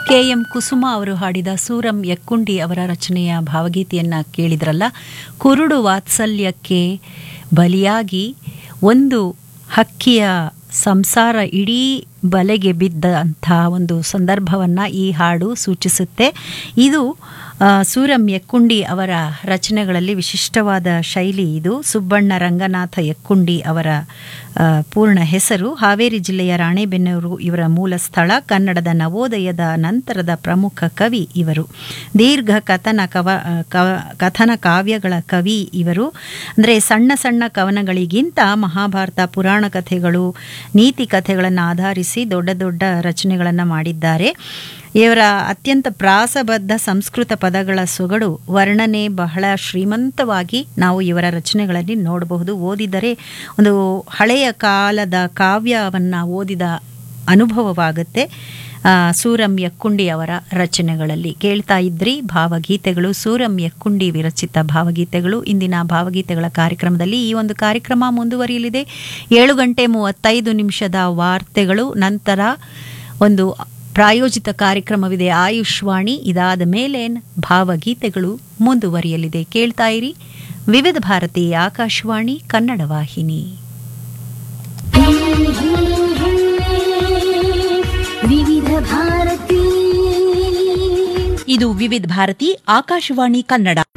K M ಕುಸುಮ ಅವರು ಹಾಡಿದ ಸೂರಂ ಯಕ್ಕುಂಡಿ ಅವರ ರಚನೆಯ ಭಾವಗೀತೆಯನ್ನ ಕೇಳಿದ್ರಲ್ಲ ಕುರುಡು ವಾತ್ಸಲ್ಯಕ್ಕೆ ಬಲಿಯಾಗಿ ಒಂದು ಹಕ್ಕಿಯ ಸಂಸಾರ ಇಡೀ ಬಲೆಗೆ ಬಿದ್ದಂಥ ಒಂದು ಸಂದರ್ಭವನ್ನು ಈ ಹಾಡು ಸೂಚಿಸುತ್ತೆ ಇದು ಆ, ಸೂರಂ ಯಕ್ಕುಂಡಿ ಅವರ ರಚನೆಗಳಲ್ಲಿ ವಿಶಿಷ್ಟವಾದ ಶೈಲಿ ಇದು ಸುಬ್ಬಣ್ಣ ರಂಗನಾಥ ಯಕ್ಕುಂಡಿ ಅವರ ಆ, ಪೂರ್ಣ ಹೆಸರು ಹಾವೇರಿ ಜಿಲ್ಲೆಯ ರಾಣೆಬೆನ್ನೂರು ಇವರ ಮೂಲ ಸ್ಥಳ ಕನ್ನಡದ ನವೋದಯದ ನಂತರದ ಪ್ರಮುಖ ಕವಿ ಇವರು ದೀರ್ಘ ಕಥನ ಕವ ಕವ- ಕಥನ ಕಾವ್ಯಗಳ ಕವಿ ಇವರು ಅಂದರೆ ಸಣ್ಣ ಸಣ್ಣ ಕವನಗಳಿಗಿಂತ ಮಹಾಭಾರತ ಪುರಾಣ ಕಥೆಗಳು ನೀತಿ ಕಥೆಗಳನ್ನು ಆಧರಿಸಿ ದೊಡ್ಡ ದೊಡ್ಡ ರಚನೆಗಳನ್ನು ಮಾಡಿದ್ದಾರೆ ಇವರ ಅತ್ಯಂತ ಪ್ರಾಸಬದ್ಧ ಸಂಸ್ಕೃತ ಪದಗಳ ಸೊಗಡು ವರ್ಣನೆ ಬಹಳ ಶ್ರೀಮಂತವಾಗಿ ನಾವು ಇವರ ರಚನೆಗಳಲ್ಲಿ ನೋಡಬಹುದು ಓದಿದರೆ ಒಂದು ಹಳೆಯ ಕಾಲದ ಕಾವ್ಯವನ್ನು ಓದಿದ ಅನುಭವವಾಗುತ್ತೆ ಆ, ಸೂರಂ ಯಕ್ಕುಂಡಿ ಅವರ ರಚನೆಗಳಲ್ಲಿ ಕೇಳ್ತಾ ಇದ್ರಿ ಭಾವಗೀತೆಗಳು ಸೂರಂ ಯಕ್ಕುಂಡಿ ವಿರಚಿತ ಭಾವಗೀತೆಗಳು ಇಂದಿನ ಭಾವಗೀತೆಗಳ ಕಾರ್ಯಕ್ರಮದಲ್ಲಿ ಈ ಒಂದು ಕಾರ್ಯಕ್ರಮ ಮುಂದುವರಿಯಲಿದೆ ಏಳು ಗಂಟೆ ಮೂವತ್ತೈದು ನಿಮಿಷದ ವಾರ್ತೆಗಳು ನಂತರ ಒಂದು ಪ್ರಾಯೋಜಿತ ಕಾರ್ಯಕ್ರಮವಿದೆ ಆಯುಷ್ವಾಣಿ ಇದಾದ ಮೇಲೆ ಭಾವಗೀತೆಗಳು ಮುಂದುವರಿಯಲಿದೆ ಕೇಳ್ತಾ ಇರಿ ವಿವಿಧ ಭಾರತಿ ಆಕಾಶವಾಣಿ ಕನ್ನಡ ವಾಹಿನಿ ವಿವಿಧ ಭಾರತಿ ಇದು ವಿವಿಧ ಭಾರತಿ ಆಕಾಶವಾಣಿ ಕನ್ನಡ